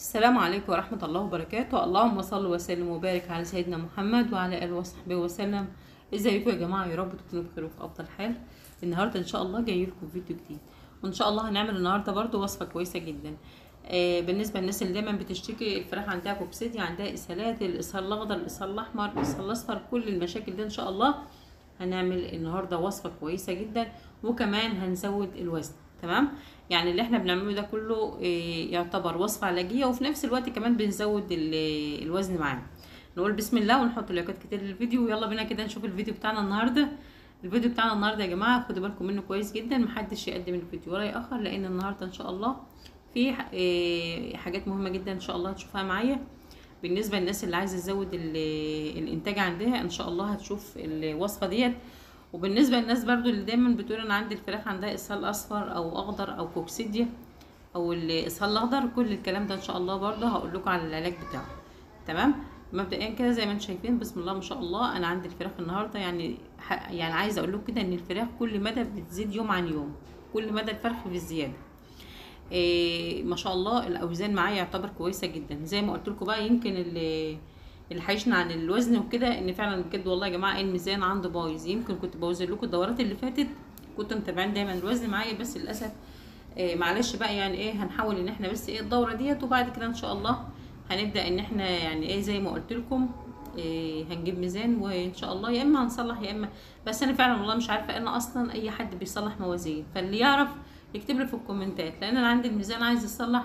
السلام عليكم ورحمة الله وبركاته اللهم صل وسلم وبارك على سيدنا محمد وعلى آله وصحبه وسلم ازيكم يا جماعة يا رب تكونوا بخير وفي أفضل حال النهاردة إن شاء الله جاي لكم فيديو جديد وإن شاء الله هنعمل النهاردة برضو وصفة كويسة جدا آه بالنسبة للناس اللي دايما بتشتكي الفراخ عندها كوكسيديا عندها إسهالات الإسهال الأخضر الإسهال الأحمر الإسهال الأصفر كل المشاكل دي إن شاء الله هنعمل النهاردة وصفة كويسة جدا وكمان هنزود الوزن تمام يعني اللي احنا بنعمله ده كله إيه يعتبر وصفة علاجية وفي نفس الوقت كمان بنزود الوزن معاه نقول بسم الله ونحط لايكات كتير للفيديو ويلا بينا كده نشوف الفيديو بتاعنا النهارده الفيديو بتاعنا النهارده يا جماعه خدوا بالكم منه كويس جدا محدش يقدم الفيديو ولا ياخر لان النهارده ان شاء الله في إيه حاجات مهمه جدا ان شاء الله هتشوفها معايا بالنسبه للناس اللي عايزه تزود الانتاج عندها ان شاء الله هتشوف الوصفه ديت وبالنسبه للناس برضو اللي دايما بتقول انا عندي الفراخ عندها اسهال اصفر او اخضر او كوكسيديا او الاسهال الاخضر كل الكلام ده ان شاء الله برضو هقول لكم على العلاج بتاعه تمام مبدئيا كده زي ما انتم شايفين بسم الله ما شاء الله انا عندي الفراخ النهارده يعني يعني عايزه اقول لكم كده ان الفراخ كل مدى بتزيد يوم عن يوم كل مدى الفرخ في الزياده إيه ما شاء الله الاوزان معايا يعتبر كويسه جدا زي ما قلت لكم بقى يمكن اللي اللي حيشنا عن الوزن وكده ان فعلا بجد والله يا جماعه الميزان عنده بايظ يمكن كنت بوزن لكم الدورات اللي فاتت كنتوا متابعين دايما الوزن معايا بس للاسف إيه معلش بقى يعني ايه هنحاول ان احنا بس ايه الدوره ديت وبعد كده ان شاء الله هنبدا ان احنا يعني ايه زي ما قلت لكم إيه هنجيب ميزان وان شاء الله يا اما هنصلح يا اما بس انا فعلا والله مش عارفه ان اصلا اي حد بيصلح موازين فاللي يعرف يكتب لي في الكومنتات لان انا عندي الميزان عايز يصلح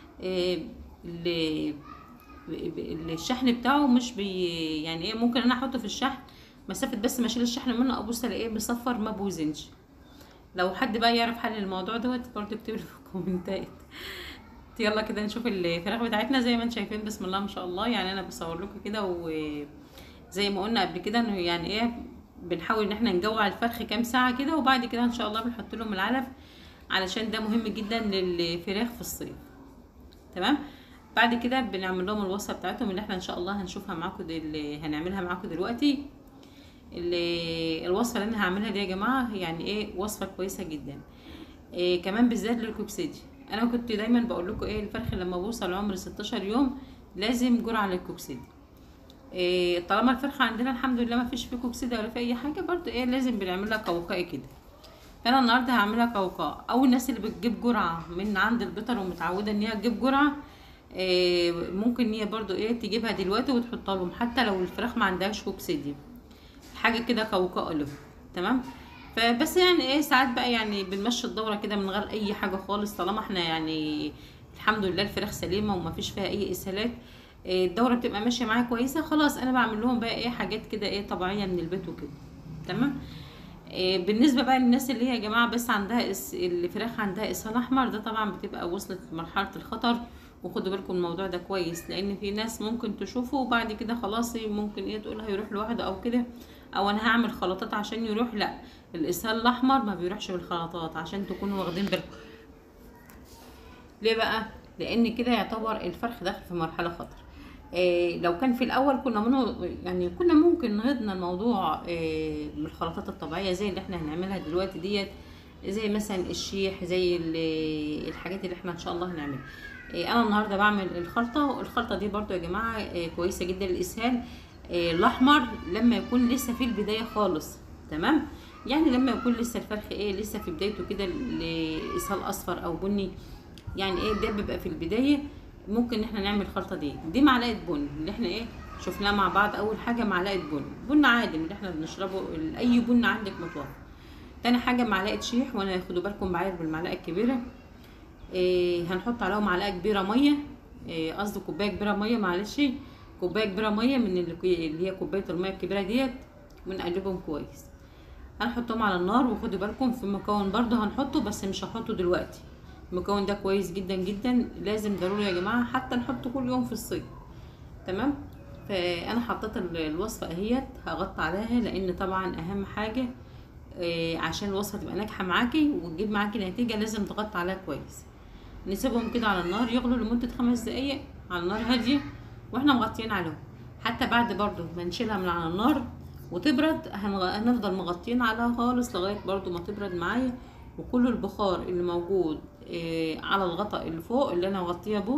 إيه الشحن بتاعه مش بي يعني ايه ممكن انا احطه في الشحن مسافه بس ما اشيل الشحن منه ابص الاقيه بيصفر ما بوزنش لو حد بقى يعرف حل الموضوع دوت برضه اكتب لي في الكومنتات يلا كده نشوف الفراخ بتاعتنا زي ما انتم شايفين بسم الله ما شاء الله يعني انا بصور لكم كده وزي ما قلنا قبل كده انه يعني ايه بنحاول ان احنا نجوع الفرخ كام ساعه كده وبعد كده ان شاء الله بنحط لهم العلف علشان ده مهم جدا للفراخ في الصيف تمام بعد كده بنعمل لهم الوصفه بتاعتهم اللي احنا ان شاء الله هنشوفها معاكم اللي هنعملها معاكم دلوقتي اللي الوصفه اللي انا هعملها دي يا جماعه يعني ايه وصفه كويسه جدا إيه كمان بالذات للكوكسيدي انا كنت دايما بقول لكم ايه الفرخ لما بوصل عمر 16 يوم لازم جرعه للكوكسيدي إيه طالما الفرخه عندنا الحمد لله ما فيش فيه كوكسيدي ولا في اي حاجه برضو ايه لازم بنعمل لها قوقعه كده فانا النهارده هعملها قوقعه او الناس اللي بتجيب جرعه من عند البيطر ومتعوده ان هي تجيب جرعه إيه ممكن هي برضو ايه تجيبها دلوقتي وتحطها لهم حتى لو الفراخ ما عندهاش كوكسيديا حاجه كده قوقعه لهم تمام فبس يعني ايه ساعات بقى يعني بنمشي الدوره كده من غير اي حاجه خالص طالما احنا يعني الحمد لله الفراخ سليمه وما فيش فيها اي اسهالات إيه الدوره بتبقى ماشيه معايا كويسه خلاص انا بعمل لهم بقى ايه حاجات كده ايه طبيعيه من البيت وكده تمام إيه بالنسبه بقى للناس اللي هي يا جماعه بس عندها اس... الفراخ عندها اسهال احمر ده طبعا بتبقى وصلت لمرحله الخطر وخدوا بالكم الموضوع ده كويس لان في ناس ممكن تشوفه وبعد كده خلاص ممكن ايه تقول هيروح لوحده او كده او انا هعمل خلطات عشان يروح لا الاسهال الاحمر ما بيروحش بالخلطات عشان تكونوا واخدين بالكم ليه بقى لان كده يعتبر الفرخ داخل في مرحله خطر إيه لو كان في الاول كنا منه يعني كنا ممكن نهضنا الموضوع إيه بالخلطات الطبيعيه زي اللي احنا هنعملها دلوقتي ديت زي مثلا الشيح زي الحاجات اللي احنا ان شاء الله هنعملها إيه انا النهارده بعمل الخلطه والخلطه دي برضو يا جماعه إيه كويسه جدا للاسهال إيه الاحمر لما يكون لسه في البدايه خالص تمام يعني لما يكون لسه الفرخ ايه لسه في بدايته كده لاسهال اصفر او بني يعني ايه ده بيبقى في البدايه ممكن احنا نعمل الخلطه دي دي معلقه بن اللي احنا ايه شفناها مع بعض اول حاجه معلقه بن بن عادي اللي احنا بنشربه اي بن عندك متوفر تاني حاجه معلقه شيح وانا خدوا بالكم معايا بالمعلقه الكبيره إيه هنحط عليهم معلقه كبيره ميه قصدي إيه كوبايه كبيره ميه معلش كوبايه كبيره ميه من اللي هي كوبايه الميه الكبيره ديت ونقلبهم كويس هنحطهم على النار وخدوا بالكم في مكون برضو هنحطه بس مش هحطه دلوقتي المكون ده كويس جدا جدا لازم ضروري يا جماعه حتى نحطه كل يوم في الصيف تمام فانا حطيت الوصفه اهيت هغطي عليها لان طبعا اهم حاجه إيه عشان الوصفه تبقى ناجحه معاكي وتجيب معاكي نتيجه لازم تغطي عليها كويس نسيبهم كده على النار يغلوا لمده خمس دقايق على نار هاديه واحنا مغطيين عليهم حتى بعد برضو ما نشيلها من على النار وتبرد هنفضل مغطين عليها خالص لغايه برضو ما تبرد معايا وكل البخار اللي موجود إيه على الغطاء اللي فوق اللي انا مغطيه بيه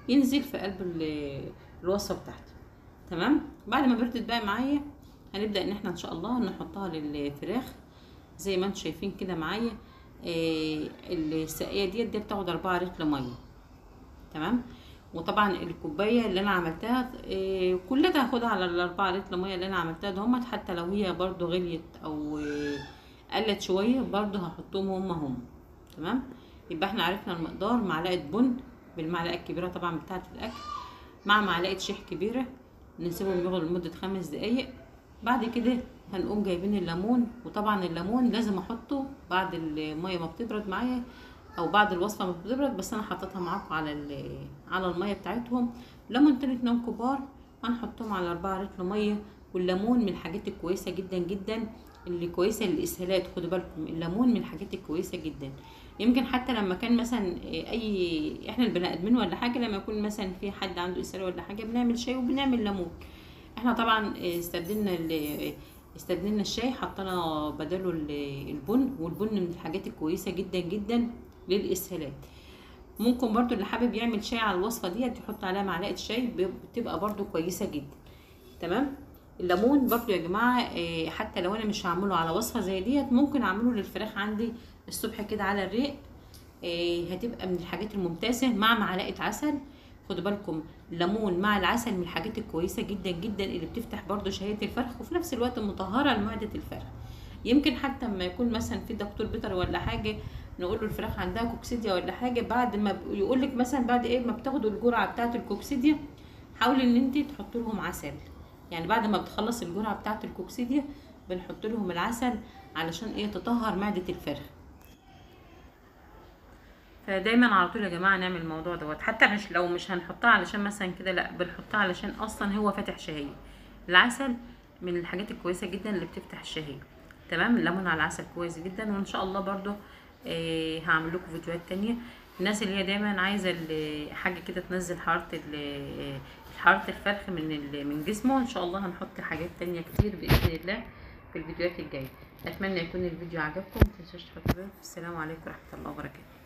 ينزل في قلب ال- الوصفه بتاعتي تمام بعد ما بردت بقى معايا هنبدا ان احنا ان شاء الله نحطها للفراخ زي ما انتم شايفين كده معايا آه السقيه ديت دي بتاخد 4 لتر ميه تمام وطبعا الكوبايه اللي انا عملتها آه كلها هاخدها على الاربعة لتر ميه اللي انا عملتها دهمت حتى لو هي برضو غليت او آه قلت شويه برضو هحطهم هم هم تمام يبقى احنا عرفنا المقدار معلقه بن بالمعلقه الكبيره طبعا بتاعه الاكل مع معلقه شيح كبيره نسيبهم يغلوا لمده خمس دقايق بعد كده هنقوم جايبين الليمون وطبعا الليمون لازم احطه بعد الميه ما بتبرد معايا او بعد الوصفه ما بتبرد بس انا حطيتها معاكم على ال- على الميه بتاعتهم ليمونتين اتنين كبار هنحطهم على 4 لتر ميه والليمون من الحاجات الكويسه جدا جدا اللي كويسه للاسهالات خدوا بالكم الليمون من الحاجات الكويسه جدا يمكن حتى لما كان مثلا اي احنا البني ادمين ولا حاجه لما يكون مثلا في حد عنده اسهال ولا حاجه بنعمل شاي وبنعمل ليمون احنا طبعا استبدلنا ال- استبدلنا الشاي حطينا بداله ال- البن والبن من الحاجات الكويسه جدا جدا للاسهالات ممكن برضو اللي حابب يعمل شاي على الوصفه ديت يحط عليها معلقه شاي بيب- بتبقى برضو كويسه جدا تمام الليمون برضو يا جماعه آه، حتى لو انا مش هعمله على وصفه زي ديت ممكن اعمله للفراخ عندي الصبح كده على الريق آه، هتبقى من الحاجات الممتازه مع معلقه عسل خدوا بالكم الليمون مع العسل من الحاجات الكويسه جدا جدا اللي بتفتح برضو شهيه الفرخ وفي نفس الوقت مطهره لمعده الفرخ يمكن حتى لما يكون مثلا في دكتور بيطري ولا حاجه نقول له الفراخ عندها كوكسيديا ولا حاجه بعد ما يقول لك مثلا بعد ايه ما بتاخدوا الجرعه بتاعه الكوكسيديا حاولي ان انت تحط لهم عسل يعني بعد ما بتخلص الجرعه بتاعه الكوكسيديا بنحط لهم العسل علشان ايه تطهر معده الفرخ فدايما على طول يا جماعه نعمل الموضوع دوت حتى مش لو مش هنحطها علشان مثلا كده لا بنحطها علشان اصلا هو فاتح شهيه العسل من الحاجات الكويسه جدا اللي بتفتح الشهيه تمام الليمون على العسل كويس جدا وان شاء الله برضو آه هعمل لكم فيديوهات تانية الناس اللي هي دايما عايزه ال- حاجه كده تنزل حراره ال- حراره الفرخ من ال- من جسمه ان شاء الله هنحط حاجات تانية كتير باذن الله في الفيديوهات الجايه اتمنى يكون الفيديو عجبكم متنسوش تحطوا السلام عليكم ورحمه الله وبركاته